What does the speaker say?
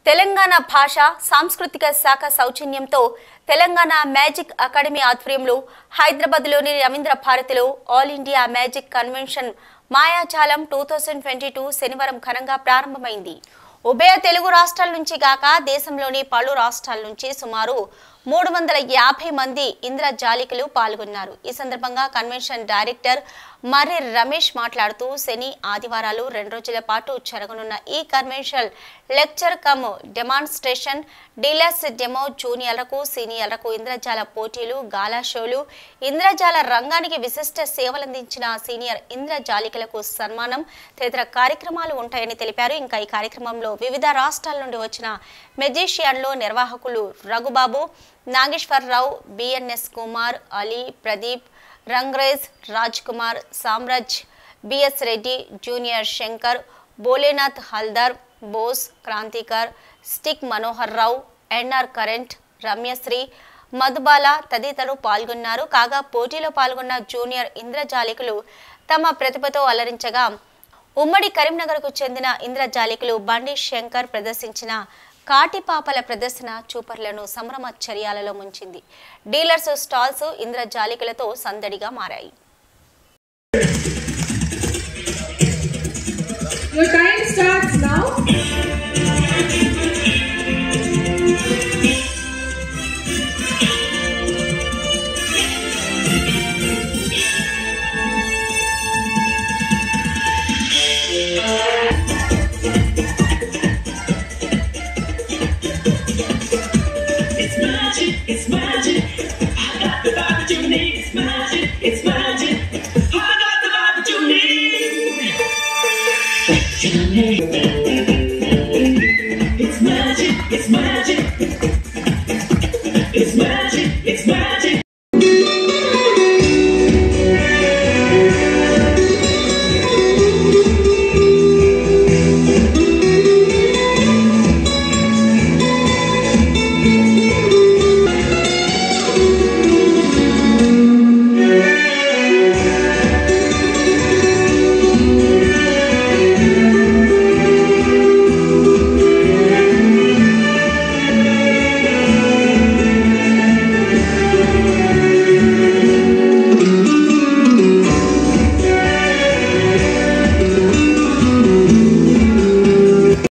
తెలంగాణ భాష సాంస్కృతిక శాఖ సౌజన్యంతో తెలంగాణ మ్యాజిక్ అకాడమీ ఆధ్వర్యంలో హైదరాబాద్లోని రవీంద్ర భారతిలో ఆల్ ఇండియా మ్యాజిక్ కన్వెన్షన్ మాయాజాలం టూ థౌజండ్ ట్వంటీ టూ శనివారం ఘనంగా ప్రారంభమైంది ఉభయ తెలుగు రాష్ట్రాల నుంచి గాక దేశంలోని పలు రాష్ట్రాల నుంచి సుమారు మూడు వందల యాభై మంది ఇంద్రజాలికలు పాల్గొన్నారు ఈ సందర్భంగా కన్వెన్షన్ డైరెక్టర్ మర్రి రమేష్ మాట్లాడుతూ శని ఆదివారాలు రెండు రోజుల పాటు జరగనున్న ఈ convention lecture cum demonstration dealers demo జూనియర్లకు సీనియర్లకు ఇంద్రజాల పోటీలు గాలా షోలు ఇంద్రజాల రంగానికి విశిష్ట సేవలందించిన సీనియర్ ఇంద్రజాలికలకు సన్మానం తదితర కార్యక్రమాలు ఉంటాయని తెలిపారు ఇంకా ఈ కార్యక్రమంలో వివిధ రాష్ట్రాల నుండి వచ్చిన మెజిషియన్లు నిర్వాహకులు Raghubabu Nageswara Rao BNS Kumar Ali Pradeep Rangrez Raj Kumar Samraj BS Reddy junior Shankar Bholenath Haldar Bose Kranthikar stick Manohar Rao NR current Ramyasri Madhubala తదితరులు పాల్గొన్నారు కాగా పోటీలో పాల్గొన్న జూనియర్ ఇంద్రజాలికులు తమ ప్రతిభతో అలరించగా ఉమ్మడి కరీంనగర్కు చెందిన ఇంద్రజాలికులు బండి శంకర్ ప్రదర్శించిన కాటిపాపల ప్రదర్శన చూపర్లను సంభ్రమచర్యాలలో ముంచింది డీలర్స్ స్టాల్స్ ఇంద్రజాలికలతో సందడిగా మారాయి Your time starts now.